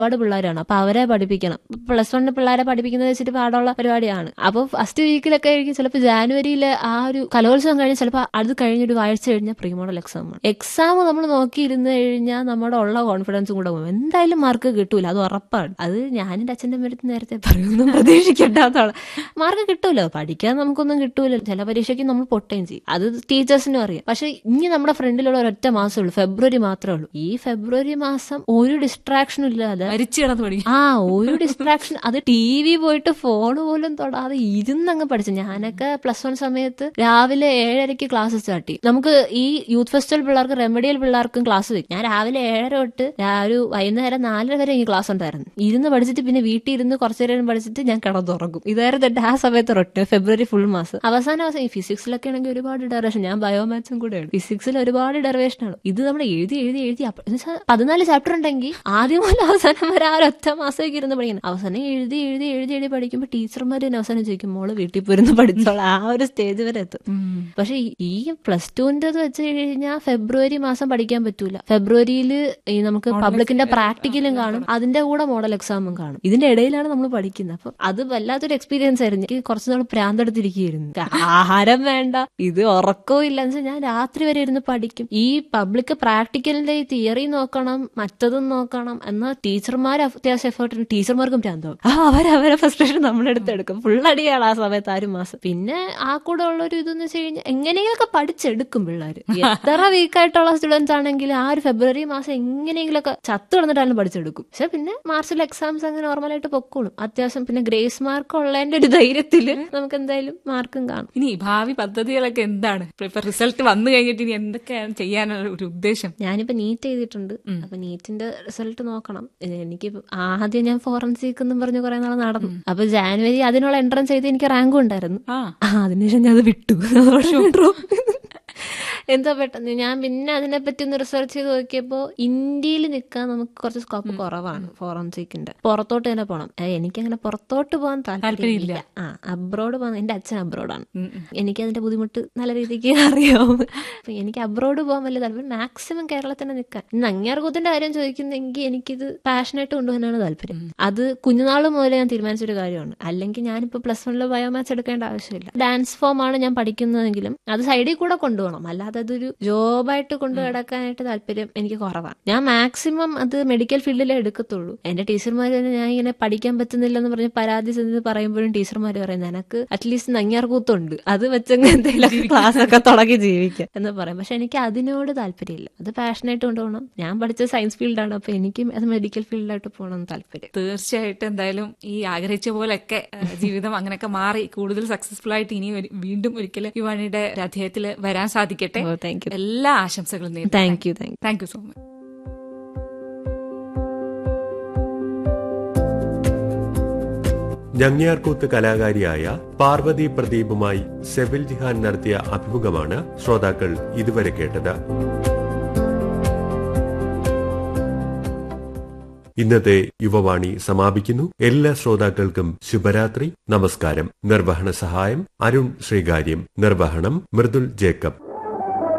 ഒരുപാട് പിള്ളേരാണ് അപ്പൊ അവരെ പഠിപ്പിക്കണം പ്ലസ് വണ്ണിന് പിള്ളേരെ പഠിപ്പിക്കുന്നത് വെച്ചിട്ട് പാടുള്ള പരിപാടിയാണ് അപ്പൊ ഫസ്റ്റ് വീക്കിലൊക്കെ ആയിരിക്കും ചിലപ്പോൾ ജാനുവരിയിൽ ആ ഒരു കലോത്സവം കഴിഞ്ഞ് ചിലപ്പോൾ അത് കഴിഞ്ഞൊരു ആഴ്ച കഴിഞ്ഞാൽ പ്രീ മോഡൽ എക്സാം ആണ് എക്സാം നമ്മൾ നോക്കിയിരുന്ന് കഴിഞ്ഞാൽ നമ്മുടെ ഉള്ള കോൺഫിഡൻസും കൂടെ പോകും എന്തായാലും മാർക്ക് കിട്ടൂല അത് ഉറപ്പാണ് അത് ഞാൻ എൻ്റെ അച്ഛൻ്റെ അടുത്ത് നേരത്തെ പറയുന്നു പ്രതീക്ഷിക്കേണ്ടാത്തതാണ് മാർക്ക് കിട്ടൂല പഠിക്കാൻ നമുക്കൊന്നും കിട്ടൂല ചില പരീക്ഷയ്ക്ക് നമ്മൾ പൊട്ടുകയും ചെയ്യും അത് ടീച്ചേഴ്സിനും അറിയാം പക്ഷെ ഇനി നമ്മുടെ ഫ്രണ്ടിലുള്ള ഒരൊറ്റ മാസമേ ഉള്ളൂ ഫെബ്രുവരി മാത്രമേ ഉള്ളൂ ഈ ഫെബ്രുവരി മാസം ഒരു ഡിസ്ട്രാക്ഷനും ഇല്ലാതെ മരിച്ചു കിടന്ന് പഠിക്കും ആ ഒരു ഡിസ്ട്രാക്ഷൻ അത് ടി വി പോയിട്ട് ഫോൺ പോലും തൊടാതെ ഇരുന്നങ്ങ് പഠിച്ചു ഞാനൊക്കെ പ്ലസ് വൺ സമയത്ത് രാവിലെ ഏഴരയ്ക്ക് ക്ലാസ് സ്റ്റാർട്ട് ചെയ്യും നമുക്ക് ഈ യൂത്ത് ഫെസ്റ്റിവൽ പിള്ളേർക്ക് റെമഡിയൽ പിള്ളേർക്കും ക്ലാസ് വയ്ക്കും ഞാൻ രാവിലെ ഏഴര തൊട്ട് രാ- ഒരു വൈകുന്നേരം നാലര വരെ ഈ ക്ലാസ് ഉണ്ടായിരുന്നു ഇരുന്ന് പഠിച്ചിട്ട് പിന്നെ വീട്ടിൽ ഇരുന്ന് കുറച്ചു നേരം പഠിച്ചിട്ട് ഞാൻ കിടന്നുറങ്ങും ഇതായിരുന്നു എന്റെ ആ സമയത്ത് റൊട്ട് ഫെബ്രുവരി ഫുൾ മാസം അവസാന മാസം ഈ ഫിസിക്സിലൊക്കെ ആണെങ്കിൽ ഒരുപാട് ഡെറിവേഷൻ ഞാൻ ബയോമാത്സും കൂടെയാണ് ഫിസിക്സിൽ ഒരുപാട് ഡെറിവേഷൻ ആണ് ഇത് നമ്മൾ എഴുതി എഴുതി എഴുതി അപ്പ- എന്ന് വെച്ചാ പതിനാല് ചാപ്റ്റർ ഉണ്ടെങ്കിൽ ആദ്യം മുതൽ അവസാനം വരെ ആ ഒറ്റ മാസമൊക്കെ ഇരുന്ന് പഠിക്കണം അവസാനം എഴുതി എഴുതി എഴുതി എഴുതി പഠിക്കുമ്പോൾ ടീച്ചർമാർ തന്നെ അവസാനം ചോദിക്കും മോള് വീട്ടിൽ പോയിരുന്ന് പഠിച്ചോളാം ആ ഒരു സ്റ്റേജ് വരെ എത്തും പക്ഷെ ഈ- ഈ പ്ലസ് ടുവിന്റെ വെച്ച് കഴിഞ്ഞാൽ ഫെബ്രുവരി മാസം പഠിക്കാൻ പറ്റൂല ഫെബ്രുവരിയിൽ ഈ നമുക്ക് പബ്ലിക്കിന്റെ പ്രാക്ടിക്കലും കാണും അതിന്റെ കൂടെ മോഡൽ എക്സാമും കാണും ഇതിന്റെ ഇടയിലാണ് നമ്മൾ പഠിക്കുന്നത് അപ്പൊ അത് വല്ലാത്തൊരു എക്സ്പീരിയൻസ് ആയിരുന്നു എനിക്ക് കുറച്ച് നാൾ പ്രാന്തെടുത്തിരിക്കുകയായിരുന്നു ആഹാരം വേണ്ട ഇത് ഉറക്കവും ഇല്ല എന്ന് വെച്ചാൽ ഞാൻ രാത്രി വരെ ഇരുന്ന് പഠിക്കും ഈ പബ്ലിക് പ്രാക്ടിക്കലിന്റെ ഈ തിയറി നോക്കണം മറ്റതും നോക്കണം എന്നാൽ ടീച്ചർമാർ അത്യാവശ്യം എഫേർട്ട് ടീച്ചർമാർക്കും പ്രാന്താവും ആ അവരവരെ ഫ്രസ്ട്രേഷൻ നമ്മളെടുത്ത് എടുക്കും ഫുൾ അടിയാണ് ആ സമയത്ത് ആറ് മാസം പിന്നെ ആ കൂടെ ഉള്ള ഒരു ഇതെന്ന് വെച്ച് കഴിഞ്ഞാൽ എങ്ങനെയൊക്കെ പഠിച്ചെടുക്കും പിള്ളേർ എത്ര വീക്കായിട്ടുള്ള സ്റ്റുഡൻസ് ആണെങ്കിൽ ആ ഒരു ഫെബ്രുവരി മാസം എങ്ങനെയെങ്കിലൊക്കെ ചത്തു കിടന്നിട്ടാലും പഠിച്ചെടുക്കും പക്ഷെ പിന്നെ മാർച്ചിൽ എക്സാംസ് അങ്ങനെ നോർമലായിട്ട് പൊക്കോളും അത്യാവശ്യം പിന്നെ ഗ്രേസ് മാർക്ക് ഉള്ളതിന്റെ ഒരു ധൈര്യത്തില് നമുക്ക് എന്തായാലും മാർക്കും കാണും ഇനി ഭാവി പദ്ധതികളൊക്കെ എന്താണ് ഇപ്പൊ റിസൾട്ട് വന്നു കഴിഞ്ഞിട്ട് ഇനി എന്തൊക്കെയാണ് ചെയ്യാനുള്ള ഒരു ഉദ്ദേശം ഞാനിപ്പോ നീറ്റ് ചെയ്തിട്ടുണ്ട് അപ്പൊ നീറ്റിന്റെ റിസൾട്ട് നോക്കണം ഇത് എനിക്ക് ആദ്യം ഞാൻ ഫോറൻസിക് എന്നും പറഞ്ഞ് കുറെ നാൾ നടന്നു അപ്പൊ ജാനുവരി അതിനുള്ള എൻട്രൻസ് ചെയ്ത് എനിക്ക് റാങ്കും ഉണ്ടായിരുന്നു ആ ആ അതിനുശേഷം ഞാൻ അത് വിട്ടു Drop ചെയ്തു. എന്താ പെട്ടെന്ന് ഞാൻ പിന്നെ അതിനെപ്പറ്റി ഒന്ന് റിസർച്ച് ചെയ്ത് നോക്കിയപ്പോ ഇന്ത്യയിൽ നിൽക്കാൻ നമുക്ക് കുറച്ച് സ്കോപ്പ് കുറവാണ് ഫോറൻസിക്കിന്റെ പുറത്തോട്ട് തന്നെ പോകണം എനിക്കങ്ങനെ പുറത്തോട്ട് പോകാൻ താല്പര്യമില്ല ആ അബ്രോഡ് പോകാൻ എന്റെ അച്ഛൻ അബ്രോഡാണ് എനിക്ക് അതിന്റെ ബുദ്ധിമുട്ട് നല്ല രീതിക്ക് അറിയാവും അപ്പൊ എനിക്ക് അബ്രോഡ് പോകാൻ വലിയ താല്പര്യം മാക്സിമം കേരളത്തിൽ തന്നെ നിൽക്കാൻ ഇന്ന് അങ്ങേർകൂത്തിന്റെ കാര്യം ചോദിക്കുന്നെങ്കിൽ എനിക്കിത് പാഷനായിട്ട് കൊണ്ടുപോകാനാണ് താല്പര്യം അത് കുഞ്ഞുനാൾ മുതലേ ഞാൻ തീരുമാനിച്ചൊരു കാര്യമാണ് അല്ലെങ്കിൽ ഞാനിപ്പോ പ്ലസ് വണ്ണിൽ ബയോമാത്സ് എടുക്കേണ്ട ആവശ്യമില്ല ഡാൻസ് ഫോം ആണ് ഞാൻ പഠിക്കുന്നതെങ്കിലും അത് സൈഡിൽ കൂടെ കൊണ്ടുപോകണം അല്ലാതെ അതൊരു ജോബായിട്ട് കൊണ്ടു കിടക്കാനായിട്ട് താല്പര്യം എനിക്ക് കുറവാണ് ഞാൻ മാക്സിമം അത് മെഡിക്കൽ ഫീൽഡിലേ എടുക്കത്തുള്ളൂ എന്റെ ടീച്ചർമാർ തന്നെ ഞാൻ ഇങ്ങനെ പഠിക്കാൻ പറ്റുന്നില്ലെന്ന് പറഞ്ഞ് പരാതി ചെന്ന് പറയുമ്പോഴും ടീച്ചർമാർ പറയും നിനക്ക് അറ്റ്ലീസ്റ്റ് നങ്ങിയാർ കൂത്തുണ്ട് അത് വെച്ചങ്ങ് എന്തെങ്കിലും ക്ലാസ് ഒക്കെ തുടങ്ങി ജീവിക്കാം എന്ന് പറയും പക്ഷെ എനിക്ക് അതിനോട് താല്പര്യമില്ല അത് പാഷനായിട്ട് കൊണ്ടുപോകണം ഞാൻ പഠിച്ച സയൻസ് ഫീൽഡാണ് അപ്പൊ എനിക്കും അത് മെഡിക്കൽ ഫീൽഡായിട്ട് പോകണം താല്പര്യം തീർച്ചയായിട്ടും എന്തായാലും ഈ ആഗ്രഹിച്ച പോലെയൊക്കെ ഏഹ്, ജീവിതം അങ്ങനെയൊക്കെ മാറി കൂടുതൽ സക്സസ്ഫുൾ ആയിട്ട് ഇനി ഒരു- വീണ്ടും ഒരിക്കൽ യുവാണിയുടെ ഒരു അധ്യായത്തിൽ വരാൻ സാധിക്കട്ടെ ഓ താങ്ക് യു എല്ലാ ആശംസകളും നേരുന്നു thank you thank you thank you so much ഞങ്ങിയാർകൂത്ത് കലാകാരിയായ പാർവതി പ്രദീപുമായി സെബിൽ ജിഹാൻ നടത്തിയ അഭിമുഖമാണ് ശ്രോതാക്കൾ ഇതുവരെ കേട്ടത് ഇന്നത്തെ യുവവാണി സമാപിക്കുന്നു എല്ലാ ശ്രോതാക്കൾക്കും ശുഭരാത്രി നമസ്കാരം നിർവഹണ സഹായം അരുൺ ശ്രീകാര്യം നിർവഹണം മൃദുൽ ജേക്കബ്